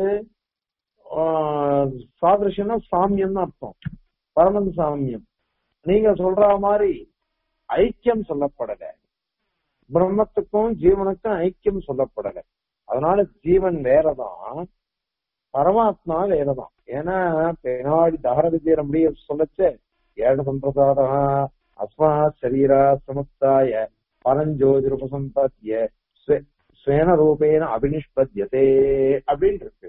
ஆஹ், சாதிருஷ்யம்னா சாமியம் அர்த்தம் பரமன் சாமியம் நீங்க சொல்ற மாதிரி ஐக்கியம் சொல்லப்படல பிரம்மத்துக்கும் ஜீவனுக்கும் ஐக்கியம் சொல்லப்படல அதனால ஜீவன் வேறதான் பரமாத்மா வேறதான் ஏன்னா பின்னாடி தகர விஜயம் முடிய சொல்லச்சு ஏழ சம்பிரசாத அஸ்மா சரீரா சமுத்தாய பரஞ்சோதிருபசம்பத்திய ஸ்வே- ஸ்வேன ரூபேன அபினிஷ்பத்தியதே அப்படின்னு இருக்கு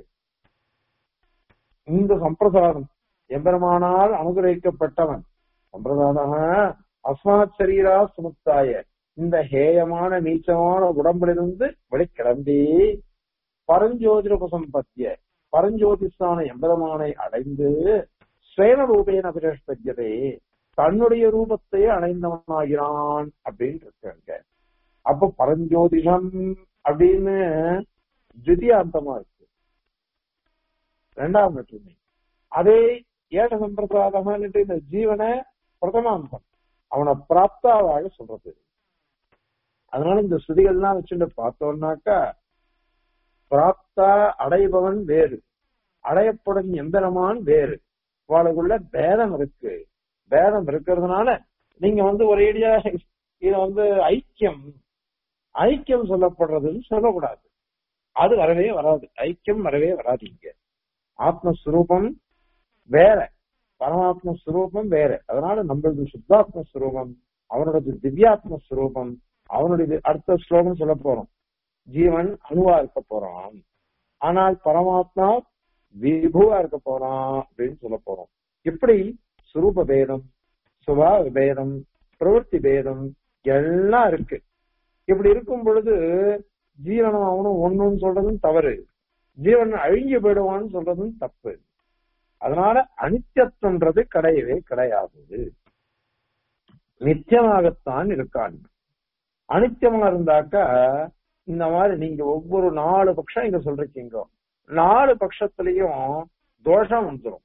இந்த சம்பிரசாதம் எம்பெருமானால் அனுகிரகிக்கப்பட்டவன் சம்பிரதாதம் அஸ்மாத் சரீரா சுமுத்தாய இந்த ஹேயமான நீச்சமான உடம்பிலிருந்து வெளிக்கிளம்பி பரஞ்சோதிர உபசம்பத்திய பரஞ்சோதிஸ்தான எம்பெருமானை அடைந்து ஸ்வேன ரூபேன அபிரஷ்பத்தியதே தன்னுடைய ரூபத்தை அடைந்தவனாகிறான் அப்படின்னு இருக்காங்க அப்ப பரஞ்சோதிஷம் அப்படின்னு திவ்யாந்தமா இருக்கு ரெண்டாம் வேற்றுமை அதே ஏழ சம்பிரதாதமான்னுட்டு இந்த ஜீவனை பிரதமாந்தம் அவனை பிராப்தாவாக சொல்றது அதனால இந்த ஸ்ருதிகள்லாம் வச்சுட்டு பார்த்தோம்னாக்கா பிராப்தா அடைபவன் வேறு அடையப்படும் எந்திரமான் வேறு அவளுக்குள்ள பேதம் இருக்கு பேதம் இருக்கிறதுனால நீங்க வந்து ஒரேடியா இது வந்து ஐக்கியம் ஐக்கியம் சொல்லப்படுறதுன்னு சொல்லக்கூடாது அது வரவே வராது ஐக்கியம் வரவே வராது இங்க ஆத்மஸ்வரூபம் வேற பரமாத்ம ஸ்வரூபம் வேற அதனால நம்மளது சுத்தாத்ம ஸ்வரூபம் அவனோடது திவ்யாத்ம ஸ்வரூபம் அவனுடைய அடுத்த ஸ்லோகம் சொல்ல போறோம் ஜீவன் அணுவா இருக்க போறான் ஆனால் பரமாத்மா விபுவா இருக்க போறான் அப்படின்னு சொல்ல போறோம் இப்படி சுரூப பேதம் சுபாவ பேதம் பிரவൃத்தி பேதம் எல்லாம் இருக்கு இப்படி இருக்கும் பொழுது ஜீவனம் அவனும் ஒண்ணுன்னு சொல்றதும் தவறு ஜீவன் அழிஞ்சு போயிடுவான்னு சொல்றதும் தப்பு அதனால அனித்தியத்துன்றது கிடையவே கிடையாது நித்தியமாகத்தான் இருக்கான் அனித்தியமா இருந்தாக்கா இந்த மாதிரி நீங்க ஒவ்வொரு நாலு பட்சம் இங்க சொல்றீங்க நாலு பட்சத்திலையும் தோஷம் வந்துடும்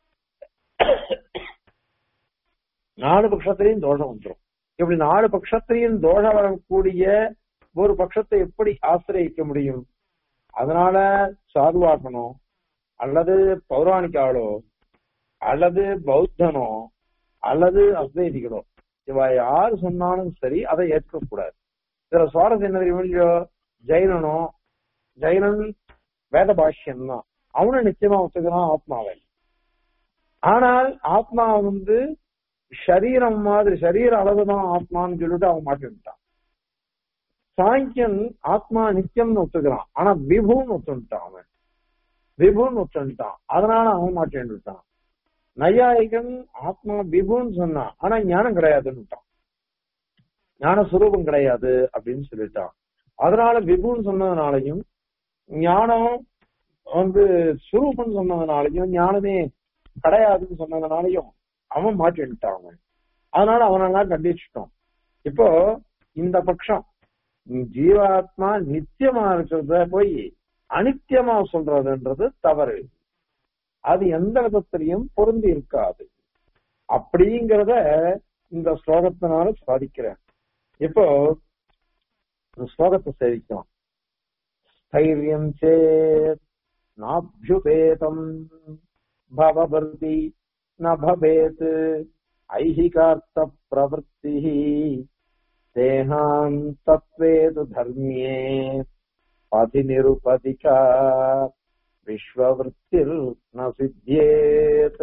நாலு பட்சத்திலையும் தோஷம் வந்துடும் இப்படி நாலு பட்சத்திலையும் தோஷம் வரக்கூடிய ஒரு பட்சத்தை எப்படி ஆசிரியக்க முடியும் அதனால சாதுவாக்கணும் அல்லது பௌராணிக ஆளோ அல்லது பௌத்தனோ அல்லது அத்வைதிகளோ இவ யாரு சொன்னாலும் சரி அதை ஏற்கக்கூடாது இதுல சுவாரஸ்யம் என்ன தெரியுமோ ஜெயினனோ ஜெயினன் வேத பாஷ்யம் தான் அவனும் நிச்சயமா ஒத்துக்கிறான் ஆத்மாவை ஆனால் ஆத்மா வந்து சரீரம் மாதிரி சரீர அளவுதான் ஆத்மான்னு சொல்லிட்டு அவன் மாட்டிட்டான் சாங்கியன் ஆத்மா நித்தியம்னு ஒத்துக்கிறான் ஆனா விபுன்னு ஒத்துட்டான் அவன் விபுன்னு ஒத்துட்டான் அதனால அவன் மாட்டேன்னுட்டான் நையாயிகன் ஆத்மா விபுன்னு சொன்னான் ஆனா ஞானம் கிடையாதுன்னுட்டான் ஞான சுரூபம் கிடையாது அப்படின்னு சொல்லிட்டான் அதனால விபுன்னு சொன்னதுனாலையும் ஞானம் வந்து சுரூபம் சொன்னதுனாலையும் ஞானமே கிடையாதுன்னு சொன்னதுனாலையும் அவன் மாட்டிட்டான் அவன் அதனால அவனெல்லாம் கண்டிச்சிட்டோம் இப்போ இந்த பட்சம் ஜீவாத்மா நித்தியமா இருக்கிறத போய் அனித்தியமா சொல்றதுன்றது தவறு அது எந்த விதத்திலையும் பொருந்தி இருக்காது அப்படிங்கிறத இந்த ஸ்லோகத்தினால சாதிக்கிறேன் இப்போ இந்த ஸ்லோகத்தை சேவிக்கலாம் ஸ்தைரியம் சேத் நாபியுபேதம் பவபர்தி ந பவேத் ஐஹிகார்த்த பிரவருத்தி தேகான் தத்வேது தர்மியே பதிநிருபதிகா विश्ववृत्तिर् न सिद्ध्येत्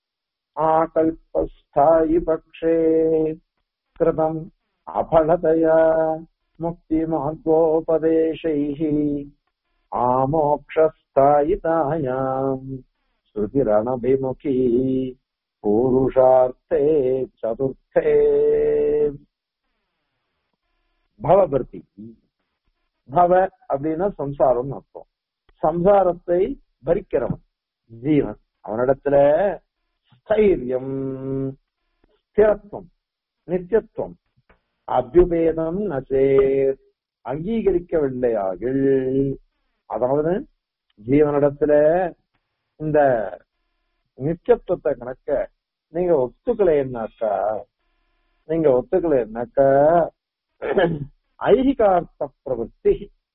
आकल्पस्थायि पक्षे कृतम् अफलतया मुक्तिमार्गोपदेशैः आमोक्षस्थायितायाम् श्रुतिरणभिमुखी पूरुषार्थे चतुर्थे பவபர்த்தி பவ அப்படின்னா சம்சாரம்னு அர்த்தம் சம்சாரத்தை பறிக்கிறவன் ஜீவன் அவனிடத்துல ஸ்தைரியம் ஸ்திரத்துவம் நித்தியத்துவம் அபியுபேதம் நசேர் அங்கீகரிக்கவில்லையாகில் அதாவது ஜீவனிடத்துல இந்த நித்தியத்துவத்தை கணக்க நீங்க ஒத்துக்கலைன்னாக்கா நீங்க ஒத்துக்கலைன்னாக்கா ஐகிகார்த்த பிரவൃத்தி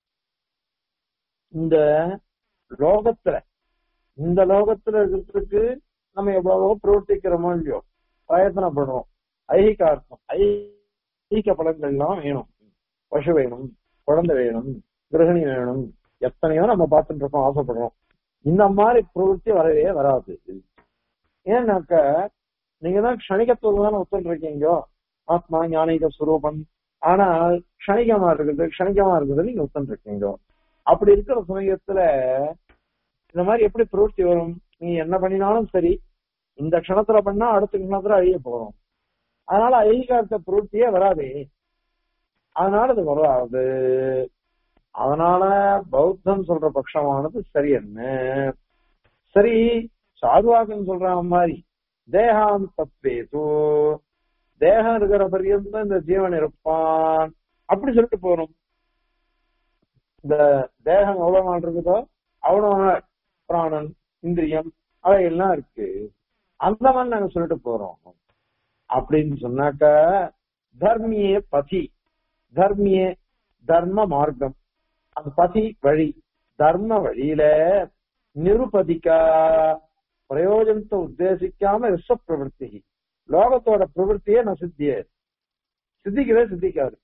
இந்த லோகத்துல இந்த லோகத்துல இருக்கிறதுக்கு நம்ம எவ்வளவோ பிரவர்த்திக்கிறோமோ இல்லையோ பிரயத்தனப்படுறோம் ஐகிகார்த்தம் ஐகிக பலன்கள்லாம் வேணும் பசு வேணும் குழந்தை வேணும் கிரகணி வேணும் எத்தனையோ நம்ம பார்த்துட்டு இருக்கோம் ஆசைப்படுறோம் இந்த மாதிரி பிரவೃத்தி வரவே வராது ஏன்னாக்க நீங்க தான் க்ஷணிகத்துவம் தானே ஒத்துட்டு இருக்கீங்க ஆத்மா ஞானிக சுரூபம் ஆனால் க்ஷணிகமா இருக்குது க்ஷணிகமா இருக்குது நீங்க ஒத்துட்டு இருக்கீங்க அப்படி இருக்கிற சமயத்துல இந்த மாதிரி எப்படி பிரவೃத்தி வரும் நீ என்ன பண்ணினாலும் சரி இந்த க்ஷணத்துல பண்ணா அடுத்த க்ஷணத்துல அழிய போறோம் அதனால ஐகார்த்த பிரவೃத்தியே வராதே அதனால அது வராது அதனால பௌத்தம் சொல்ற பட்சமானது சரி என்ன சரி சாதுவாக்கன் சொல்ற மாதிரி தேகாம் தத்வேது தேகம் இருக்கிற பரியந்தம் இந்த ஜீவன் இருப்பான் அப்படி சொல்லிட்டு போறோம் இந்த தேகம் எவ்வளவு நாள் இருக்குதோ அவ்வளவு நாள் பிராணன் இந்திரியம் அவையெல்லாம் இருக்கு அந்த மாதிரி நாங்க சொல்லிட்டு போறோம் அப்படின்னு சொன்னாக்க தர்மியே பதி தர்மியே தர்ம மார்க்கம் அந்த பதி வழி தர்ம வழியில நிருபதிக்கா பிரயோஜனத்தை உத்தேசிக்காம விஸ்வ பிரவருத்தி லோகத்தோட பிரவருத்தியே நான் சித்தியே சித்திக்கவே சித்திக்காது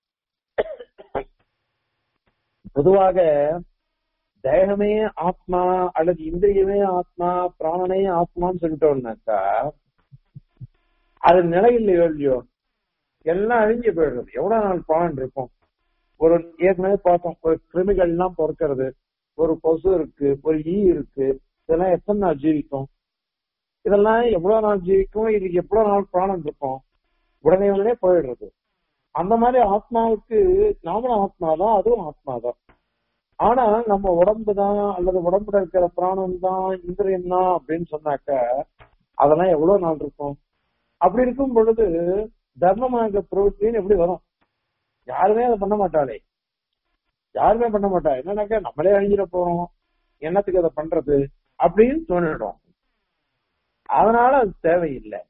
பொதுவாக தேகமே ஆத்மா அல்லது இந்திரியமே ஆத்மா பிராணனே ஆத்மான்னு சொல்லிட்டோம்னாக்கா அது நிலையில்லையோ இல்லையோ எல்லாம் அழிஞ்சு போயிடுறது எவ்வளவு நாள் பிராணன் இருக்கும் ஒரு ஏற்கனவே பார்த்தோம் ஒரு கிருமிகள் எல்லாம் பொறுக்கிறது ஒரு கொசு இருக்கு ஒரு ஈ இருக்கு இதெல்லாம் எத்தனை நாள் ஜீவிக்கும் இதெல்லாம் எவ்வளவு நாள் ஜீவிக்கும் இதுக்கு எவ்வளவு நாள் பிராணம் இருக்கும் உடனே உடனே போயிடுறது அந்த மாதிரி ஆத்மாவுக்கு நாமளும் ஆத்மா தான் அதுவும் ஆத்மா தான் ஆனா நம்ம உடம்பு தான் அல்லது உடம்புல இருக்கிற பிராணம் தான் இந்திரியம் தான் அப்படின்னு சொன்னாக்க அதெல்லாம் எவ்வளவு நாள் இருக்கும் அப்படி இருக்கும் பொழுது தர்மமாக பிரவൃத்தின்னு எப்படி வரும் யாருமே அதை பண்ண மாட்டாளே யாருமே பண்ண மாட்டா என்னன்னாக்கா நம்மளே அழிஞ்சிட போறோம் என்னத்துக்கு அதை பண்றது அப்படின்னு தோணிடும் அதனால அது தேவையில்லை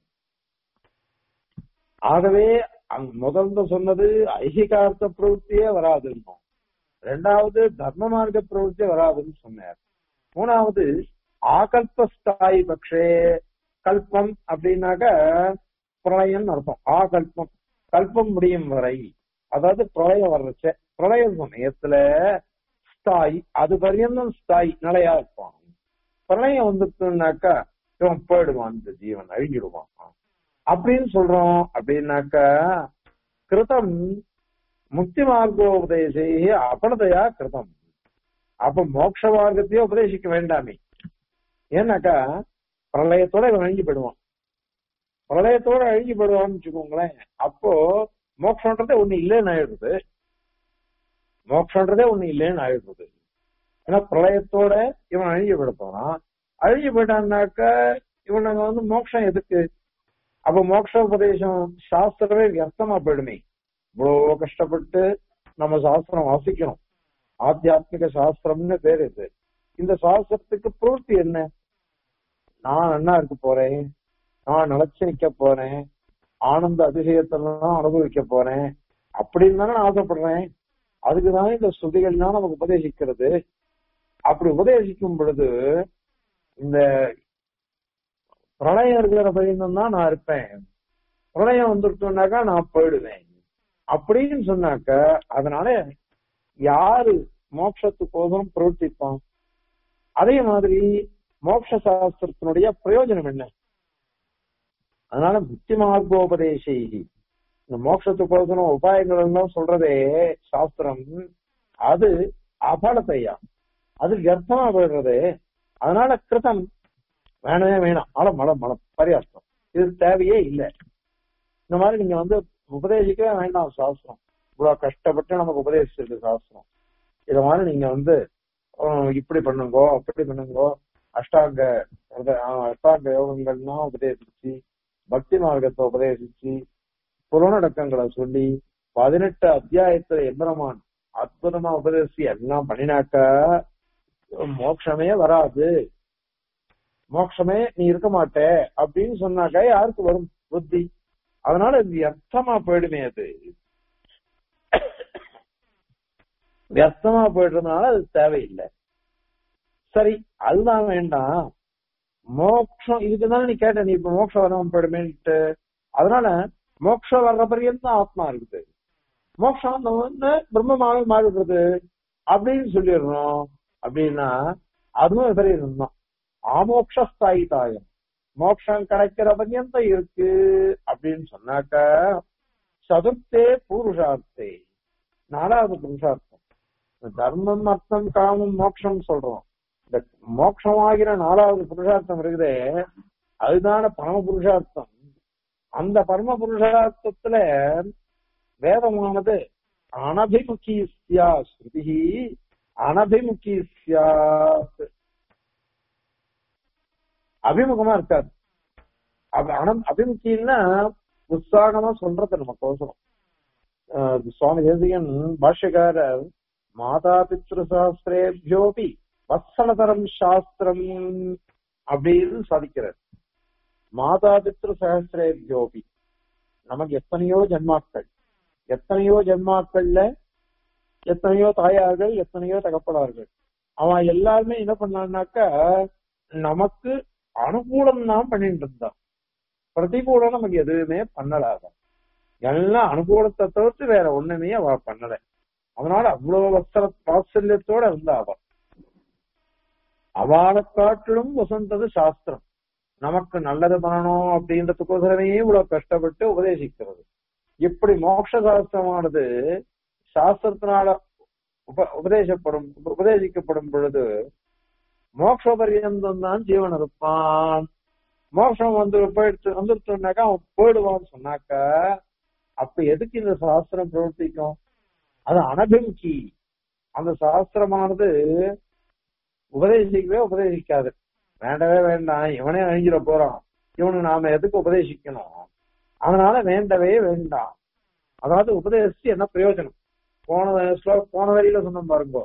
ஆகவே அங்க முதல்ல சொன்னது ஐகிகார்த்த பிரவೃತ್ತಿயே வராதுன்னு ரெண்டாவது தர்ம மார்க்க பிரவೃத்தியே வராதுன்னு சொன்னார் மூணாவது ஆகல்பஸ்தாயி பக்ஷே கல்பம் அப்படின்னாக்க பிரளயம் அர்த்தம் ஆகல்பம் கல்பம் முடியும் வரை அதாவது பிரளயம் வர்றச்ச பிரளய சமயத்துல ஸ்தாயி அது பரியந்தம் ஸ்தாயி நிலையா இருப்பான் பிரளயம் வந்துட்டுனாக்கா இவன் போயிடுவான் இந்த ஜீவன் அழிஞ்சிடுவான் அப்படின்னு சொல்றோம் அப்படின்னாக்கா கிருதம் முக்தி மார்க்கோபதேசே அபலதையா கிருதம் அப்ப மோட்ச மார்க்கத்தையே உபதேசிக்க வேண்டாமே ஏன்னாக்கா பிரளயத்தோட இவன் அழிஞ்சு போயிடுவான் பிரளயத்தோட அழிஞ்சு போயிடுவான்னு வச்சுக்கோங்களேன் அப்போ மோட்சம்ன்றதே ஒண்ணு இல்லைன்னு ஆயிடுறது மோட்சம்ன்றதே ஒண்ணு இல்லைன்னு ஆயிடுறது ஏன்னா பிரளயத்தோட இவன் அழிஞ்சு போயிட போறான் அழிஞ்சு போயிட்டான்னாக்க இவனுங்க வந்து மோட்சம் எதுக்கு அப்ப மோட்ச உபதேசம் சாஸ்திரமே வியர்த்தமா போயிடுமே இவ்வளோ கஷ்டப்பட்டு நம்ம சாஸ்திரம் வாசிக்கணும் ஆத்தியாத்மிக சாஸ்திரம்னு பேர் இது இந்த சாஸ்திரத்துக்கு பூர்த்தி என்ன நான் என்ன இருக்க போறேன் நான் நிலைச்சு நிக்க போறேன் ஆனந்த அதிசயத்தெல்லாம் அனுபவிக்க போறேன் அப்படின்னு தானே நான் ஆசைப்படுறேன் அதுக்குதான் இந்த ஸ்ருதிகள்லாம் நமக்கு உபதேசிக்கிறது அப்படி உபதேசிக்கும் பொழுது இந்த பிரளயம் இருக்கிற பரியந்தம் தான் நான் இருப்பேன் பிரளயம் வந்துருச்சோன்னாக்கா நான் போயிடுவேன் அப்படின்னு சொன்னாக்க அதனால யாரு மோட்சத்துக்கோசரம் பிரவர்த்திப்பான் அதே மாதிரி மோட்ச சாஸ்திரத்தினுடைய பிரயோஜனம் என்ன அதனால முக்தி மார்க்கோபதேசி இந்த மோட்சத்துக்கோசரம் உபாயங்கள் எல்லாம் சொல்றதே சாஸ்திரம் அது அபலத்தையா அது வியர்த்தமா போயிடுறது அதனால கிருதம் வேணவே வேணாம் மலம் மலம் மலம் பரியாசம் இது தேவையே இல்லை இந்த மாதிரி நீங்க வந்து உபதேசிக்கவே வேண்டாம் சாஸ்திரம் இவ்வளவு கஷ்டப்பட்டு நமக்கு உபதேசிச்சிருக்கு சாஸ்திரம் இத மாதிரி நீங்க வந்து அஹ், இப்படி பண்ணுங்கோ அப்படி பண்ணுங்கோ அஷ்டாங்க அஹ், அஷ்டாங்க யோகங்கள்லாம் உபதேசிச்சு பக்தி மார்க்கத்தை உபதேசிச்சு புறநடக்கங்களை சொல்லி பதினெட்டு அத்தியாயத்துல எம்பெருமான் அற்புதமா உபதேசி எல்லாம் பண்ணினாக்கா மோட்சமே வராது மோட்சமே நீ இருக்க மாட்டே அப்படின்னு சொன்னாக்கா யாருக்கு வரும் புத்தி அதனால இது வியர்த்தமா போயிடுமே அது வியர்த்தமா போயிடுறதுனால அது தேவையில்லை சரி அதுதான் வேண்டாம் மோட்சம் இதுக்குதானே நீ கேட்ட நீ இப்ப மோட்சம் வராம போயிடுமேன்ட்டு அதனால மோட்சம் வர்ற பரியந்தம் ஆத்மா இருக்குது மோட்சம் அந்த வந்து பிரம்மமாவே மாறிடுறது அப்படின்னு சொல்லிடுறோம் அப்படின்னா அதுவும் விபரீதம் தான் ஆமோக்ஷஸ்தாயி தாயம் மோட்சம் கிடைக்கிற பர்யந்தம் இருக்கு அப்படின்னு சொன்னாக்க சதுர்த்தே புருஷார்த்தே நாலாவது புருஷார்த்தம் இந்த தர்மம் அர்த்தம் காமம் மோட்சம் சொல்றோம் இந்த மோட்சம் ஆகிற நாலாவது புருஷார்த்தம் இருக்குதே அதுதான பரம புருஷார்த்தம் அந்த பரம புருஷார்த்தத்துல வேதமானது அனபிமுகி சியா ஸ்ருதி அனபிமுகி சியாத் அபிமுகமா இருக்காது அப- அனம்- அபிமுகின்னா உற்சாகமா சொல்றது நமக்கு அவசரம் அஹ் சுவாமி தேசிகன் பாஷ்யக்காரர் மாதா பித்ரு சாஸ்திரேபியோபி வத்சலதரம் சாஸ்திரம் அப்படின்னு சாதிக்கிறார் மாதா பித்ரு சகசிரேபியோபி நமக்கு எத்தனையோ ஜென்மாக்கள் எத்தனையோ ஜென்மாக்கள்ல எத்தனையோ தாயார்கள் எத்தனையோ தகப்படார்கள் அவன் எல்லாருமே என்ன பண்ணான்னாக்கா நமக்கு அனுகூலம் தான் பண்ணிட்டு இருந்தான் பிரதிகூலம் நமக்கு எதுவுமே பண்ணலாத எல்லாம் அனுகூலத்தை தவிர்த்து வேற ஒண்ணுமே அவ பண்ணல அதனால அவ்வளவு வஸ்திர வாத்சல்யத்தோட இருந்தா அவ அவளை காட்டிலும் வசந்தது சாஸ்திரம் நமக்கு நல்லது பண்ணணும் அப்படின்றதுக்கோசரமே இவ்வளவு கஷ்டப்பட்டு உபதேசிக்கிறது இப்படி மோட்ச சாஸ்திரமானது சாஸ்திரத்தினால உப உபதேசப்படும் உபதேசிக்கப்படும் பொழுது மோட்ச பரியந்தம் தான் ஜீவன் இருப்பான் மோட்சம் வந்து போயிடுச்சு வந்துருச்சுனாக்கா அவன் போயிடுவான்னு சொன்னாக்கா அப்ப எதுக்கு இந்த சாஸ்திரம் பிரவர்த்திக்கும் அது அனபிமுகி அந்த சாஸ்திரமானது உபதேசிக்கவே உபதேசிக்காது வேண்டவே வேண்டாம் இவனே அழிஞ்சிட போறான் இவனுக்கு நாம எதுக்கு உபதேசிக்கணும் அதனால வேண்டவே வேண்டாம் அதாவது உபதேசிச்சு என்ன பிரயோஜனம் போன ஸ்லோ- போன வரியில சொன்ன பாருங்க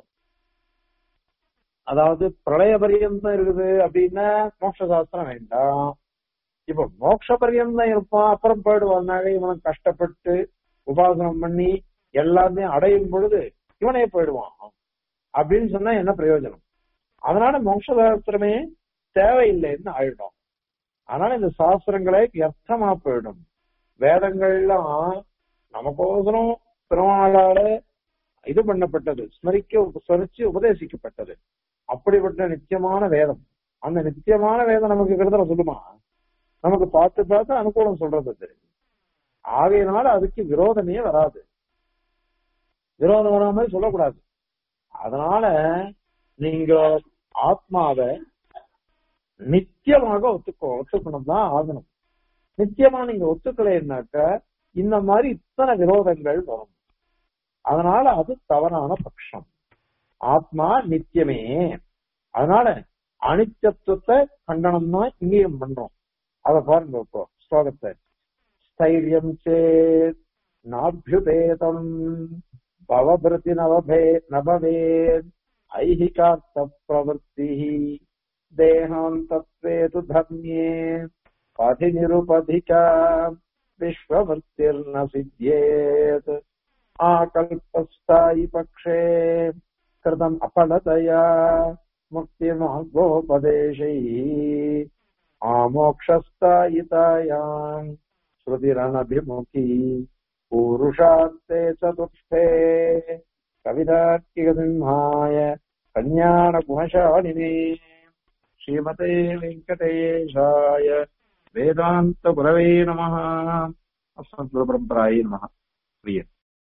அதாவது பிரளய பரியந்தம் இருக்குது அப்படின்னா மோட்ச சாஸ்திரம் வேண்டாம் இப்ப மோட்ச பரியந்தம் இருப்பான் அப்புறம் போயிடுவாங்க இவனும் கஷ்டப்பட்டு உபாசனம் பண்ணி எல்லாத்தையும் அடையும் பொழுது இவனே போயிடுவான் அப்படின்னு சொன்னா என்ன பிரயோஜனம் அதனால மோட்ச சாஸ்திரமே தேவையில்லைன்னு ஆயிடும் அதனால இந்த சாஸ்திரங்களே வியர்த்தமா போயிடும் வேதங்கள்லாம் நமக்கோசரம் பெருமாளால இது பண்ணப்பட்டது ஸ்மரிக்க ஸ்மரிச்சு உபதேசிக்கப்பட்டது அப்படிப்பட்ட நித்தியமான வேதம் அந்த நித்தியமான வேதம் நமக்கு கிட்டத்தட்ட சொல்லுமா நமக்கு பார்த்து பார்த்து அனுகூலம் சொல்றது அது ஆகையினால அதுக்கு விரோதமே வராது விரோதம் வராம சொல்லக்கூடாது அதனால நீங்க ஆத்மாவை நித்தியமாக ஒத்துக்கோ ஒத்துக்கணும் தான் ஆகணும் நித்தியமா நீங்க ஒத்துக்கலைன்னாக்க இந்த மாதிரி இத்தனை விரோதங்கள் வரும் அதனால அது தவறான பட்சம் ஆத்மா நித்தியமே அதனால அனித்தியத்துவத்தை கண்டனம் தான் இங்கேயும் பண்றோம் அத பாருங்க இப்போ ஸ்லோகத்தை ஸ்தைரியம் சேத் நாபியுபேதம் பவபிருதி நவபே நபவேத் ஐஹிகார்த்த பிரவருத்தி தேகாந்தத்வே து தர்மியே பதி நிருபதிகா விஸ்வவர்த்திர்ன சித்யேத் ஆகல்பஸ்தாயி பக்ஷே கிருதம் அபலதயா முக்திமார்கோபதேசைः आमोक्षस्तायितायाम् श्रुतिरनभिमुखी पूरुषार्थे चतुष्टे कविदार्किकसिंहाय कल्याणगुणशालिने श्रीमते वेङ्कटेशाय वेदान्तगुरवे नमः अस्मद्गुरुपरम्परायै नमः प्रिय